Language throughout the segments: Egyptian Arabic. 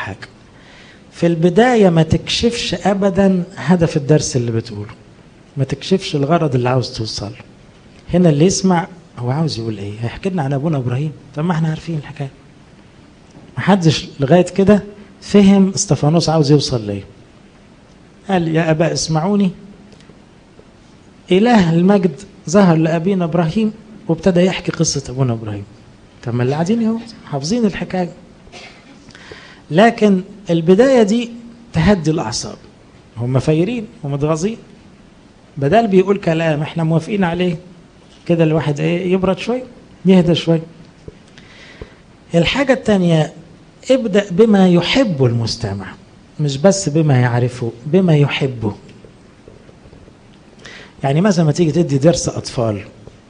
حاجة في البداية ما تكشفش أبدا هدف الدرس اللي بتقوله ما تكشفش الغرض اللي عاوز توصل هنا اللي يسمع هو عاوز يقول ايه هيحكي لنا عن ابونا ابراهيم طب ما احنا عارفين الحكايه ما حدش لغايه كده فهم استفانوس عاوز يوصل ليه قال يا اباء اسمعوني اله المجد ظهر لابينا ابراهيم وابتدى يحكي قصه ابونا ابراهيم طب ما اللي قاعدين اهو حافظين الحكايه لكن البدايه دي تهدي الاعصاب هم فايرين ومتغاظين بدل بيقول كلام احنا موافقين عليه كده الواحد ايه يبرد شويه يهدى شويه الحاجه الثانيه ابدا بما يحبه المستمع مش بس بما يعرفه بما يحبه يعني مثلا ما تيجي تدي درس اطفال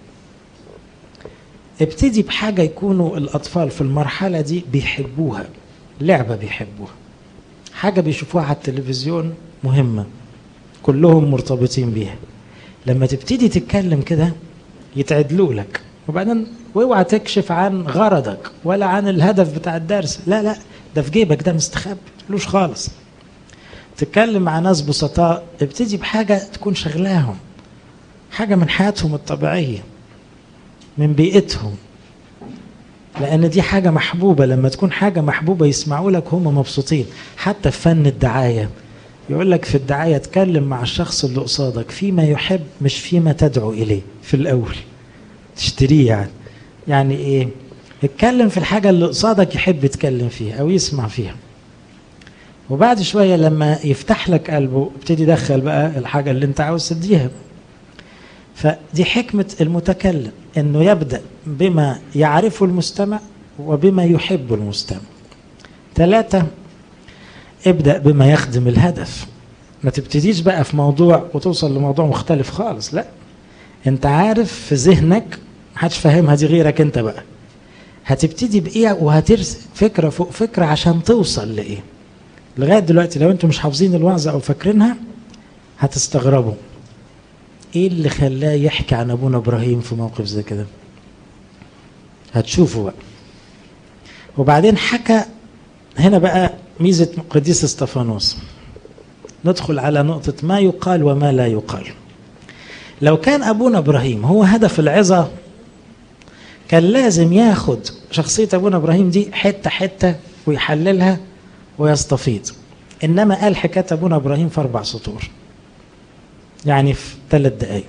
ابتدي بحاجه يكونوا الاطفال في المرحله دي بيحبوها لعبه بيحبوها حاجه بيشوفوها على التلفزيون مهمه كلهم مرتبطين بيها لما تبتدي تتكلم كده يتعدلوا لك وبعدين واوعى تكشف عن غرضك ولا عن الهدف بتاع الدرس لا لا ده في جيبك ده مستخبي تقولوش خالص تتكلم مع ناس بسطاء ابتدي بحاجه تكون شغلاهم حاجه من حياتهم الطبيعيه من بيئتهم لان دي حاجه محبوبه لما تكون حاجه محبوبه يسمعوا لك هم مبسوطين حتى في فن الدعايه يقول لك في الدعايه اتكلم مع الشخص اللي قصادك فيما يحب مش فيما تدعو اليه في الاول تشتريه يعني يعني ايه اتكلم في الحاجه اللي قصادك يحب يتكلم فيها او يسمع فيها وبعد شويه لما يفتح لك قلبه ابتدي دخل بقى الحاجه اللي انت عاوز تديها فدي حكمه المتكلم انه يبدا بما يعرفه المستمع وبما يحب المستمع ثلاثه ابدا بما يخدم الهدف ما تبتديش بقى في موضوع وتوصل لموضوع مختلف خالص لا انت عارف في ذهنك محدش فاهمها دي غيرك انت بقى هتبتدي بايه وهترسم فكره فوق فكره عشان توصل لايه لغايه دلوقتي لو انتم مش حافظين الوعظه او فاكرينها هتستغربوا ايه اللي خلاه يحكي عن ابونا ابراهيم في موقف زي كده هتشوفوا بقى وبعدين حكى هنا بقى ميزه قديس استفانوس ندخل على نقطه ما يقال وما لا يقال لو كان ابونا ابراهيم هو هدف العظه كان لازم ياخد شخصيه ابونا ابراهيم دي حته حته ويحللها ويستفيض انما قال حكايه ابونا ابراهيم في اربع سطور يعني في ثلاث دقائق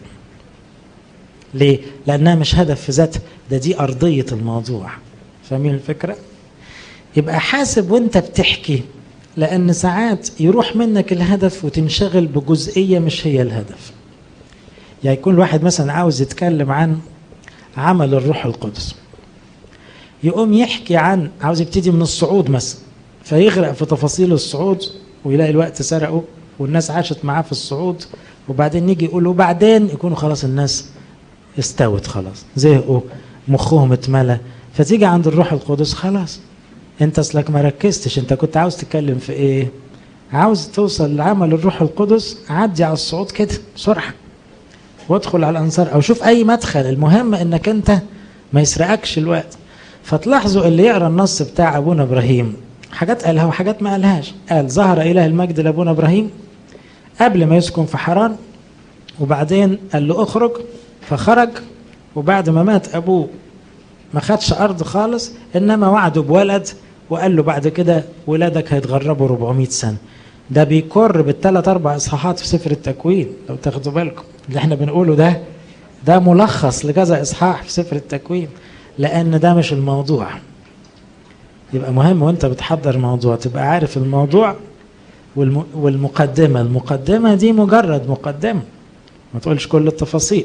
ليه؟ لانها مش هدف في ذاتها ده دي ارضيه الموضوع فاهمين الفكره؟ يبقى حاسب وانت بتحكي لان ساعات يروح منك الهدف وتنشغل بجزئيه مش هي الهدف يعني يكون الواحد مثلا عاوز يتكلم عن عمل الروح القدس يقوم يحكي عن عاوز يبتدي من الصعود مثلا فيغرق في تفاصيل الصعود ويلاقي الوقت سرقه والناس عاشت معاه في الصعود وبعدين يجي يقول وبعدين يكونوا خلاص الناس استوت خلاص زهقوا مخهم اتملى فتيجي عند الروح القدس خلاص انت اصلك ما ركزتش انت كنت عاوز تتكلم في ايه عاوز توصل لعمل الروح القدس عدي على الصعود كده بسرعه وادخل على الانصار او شوف اي مدخل المهم انك انت ما يسرقكش الوقت فتلاحظوا اللي يقرا النص بتاع ابونا ابراهيم حاجات قالها وحاجات ما قالهاش قال ظهر اله المجد لابونا ابراهيم قبل ما يسكن في حران وبعدين قال له اخرج فخرج وبعد ما مات ابوه ما خدش ارض خالص انما وعده بولد وقال له بعد كده ولادك هيتغربوا 400 سنه ده بيكر بالثلاث اربع اصحاحات في سفر التكوين لو تاخدوا بالكم اللي احنا بنقوله ده ده ملخص لكذا اصحاح في سفر التكوين لان ده مش الموضوع يبقى مهم وانت بتحضر موضوع تبقى عارف الموضوع والمقدمة المقدمة دي مجرد مقدمة ما تقولش كل التفاصيل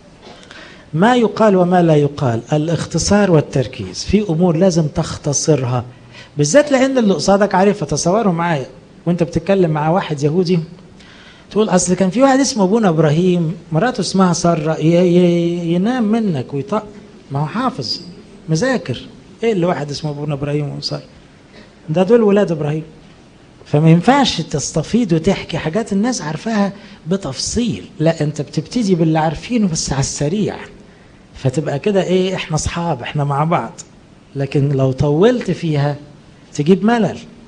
ما يقال وما لا يقال الاختصار والتركيز في امور لازم تختصرها بالذات لان اللي قصادك عارفها تصوروا معايا وانت بتتكلم مع واحد يهودي تقول اصل كان في واحد اسمه ابونا ابراهيم مراته اسمها ساره ينام منك ويطق ما هو حافظ مذاكر ايه اللي واحد اسمه ابونا ابراهيم وساره ده دول ولاد ابراهيم فما ينفعش تستفيد وتحكي حاجات الناس عارفاها بتفصيل لا انت بتبتدي باللي عارفينه بس على السريع فتبقى كده ايه احنا اصحاب احنا مع بعض لكن لو طولت فيها تجيب ملل